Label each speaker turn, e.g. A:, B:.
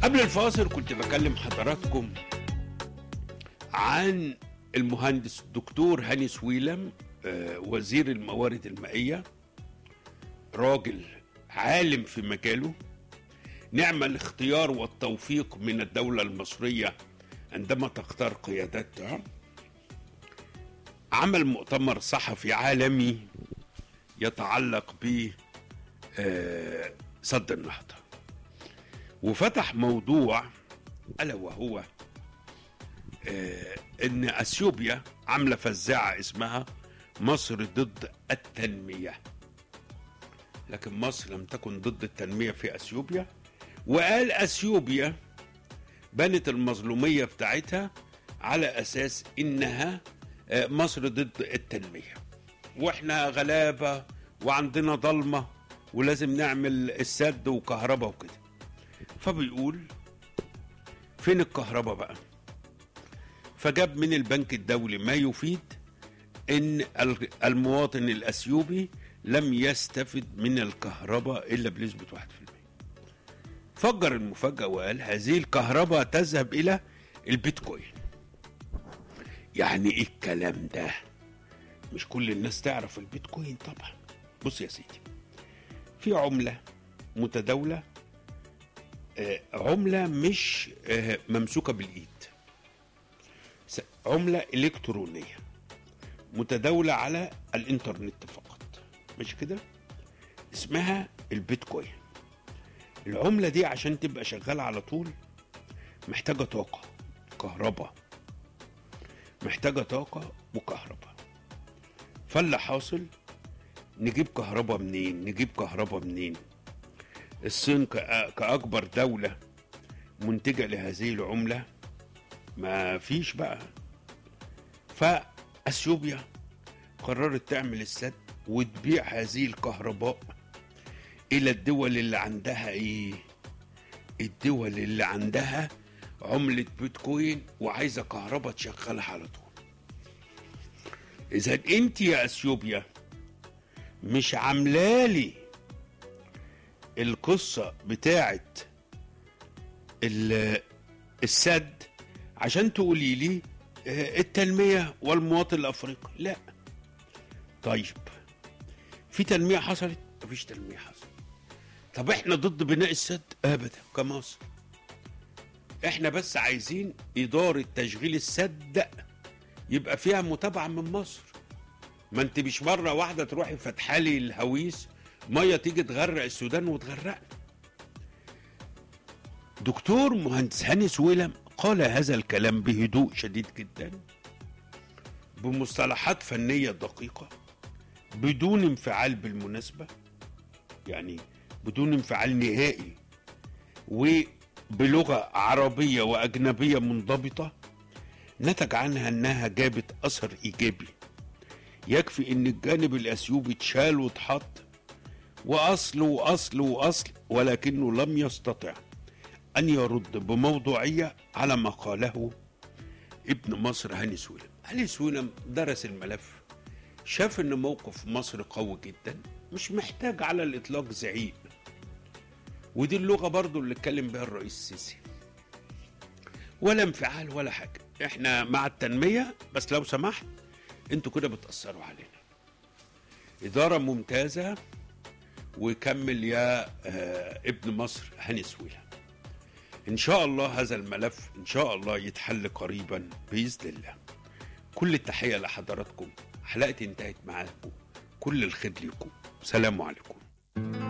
A: قبل الفاصل كنت بكلم حضراتكم عن المهندس الدكتور هاني سويلم آه، وزير الموارد المائية راجل عالم في مجاله نعم الاختيار والتوفيق من الدولة المصرية عندما تختار قيادتها عمل مؤتمر صحفي عالمي يتعلق ب آه، سد النهضة وفتح موضوع ألا وهو آه، إن أثيوبيا عاملة فزاعة اسمها مصر ضد التنمية لكن مصر لم تكن ضد التنمية في أثيوبيا وقال أثيوبيا بنت المظلومية بتاعتها على أساس إنها آه، مصر ضد التنمية وإحنا غلابة وعندنا ضلمة ولازم نعمل السد وكهرباء وكده فبيقول فين الكهرباء بقى فجاب من البنك الدولي ما يفيد ان ال- المواطن الاثيوبي لم يستفد من الكهرباء الا بنسبه 1% فجر المفاجاه وقال هذه الكهرباء تذهب الى البيتكوين يعني ايه الكلام ده مش كل الناس تعرف البيتكوين طبعا بص يا سيدي في عمله متداوله آه، عمله مش آه، ممسوكه بالايد س- عمله الكترونيه متداوله على الانترنت فقط مش كده اسمها البيتكوين العمله دي عشان تبقى شغاله على طول محتاجه طاقه كهرباء محتاجه طاقه وكهرباء فاللي حاصل نجيب كهرباء منين نجيب كهرباء منين الصين كأ- كأكبر دولة منتجة لهذه العملة ما فيش بقى فأثيوبيا قررت تعمل السد وتبيع هذه الكهرباء إلى الدول اللي عندها إيه الدول اللي عندها عملة بيتكوين وعايزة كهرباء تشغلها على طول إذا أنت يا أثيوبيا مش عاملالي القصة بتاعت ال- السد عشان تقولي لي آه، التنمية والمواطن الأفريقي لا طيب في تنمية حصلت مفيش تنمية حصلت طب احنا ضد بناء السد ابدا كمصر احنا بس عايزين إدارة تشغيل السد يبقى فيها متابعة من مصر ما انت مش مرة واحدة تروحي فاتحالي الهويس مية تيجي تغرق السودان وتغرقنا دكتور مهندس هاني سويلم قال هذا الكلام بهدوء شديد جدا بمصطلحات فنية دقيقة بدون انفعال بالمناسبة يعني بدون انفعال نهائي وبلغة عربية وأجنبية منضبطة نتج عنها أنها جابت أثر إيجابي يكفي أن الجانب الأثيوبي اتشال واتحط وأصل وأصل وأصل ولكنه لم يستطع أن يرد بموضوعية على ما قاله ابن مصر هاني سويلم هاني سويلم درس الملف شاف ان موقف مصر قوي جدا مش محتاج على الاطلاق زعيق ودي اللغه برضو اللي اتكلم بها الرئيس السيسي ولا انفعال ولا حاجه احنا مع التنميه بس لو سمحت انتوا كده بتاثروا علينا اداره ممتازه وكمل يا آه ابن مصر هاني سويلم ان شاء الله هذا الملف ان شاء الله يتحل قريبا باذن الله كل التحيه لحضراتكم حلقتي انتهت معاكم كل الخير لكم سلام عليكم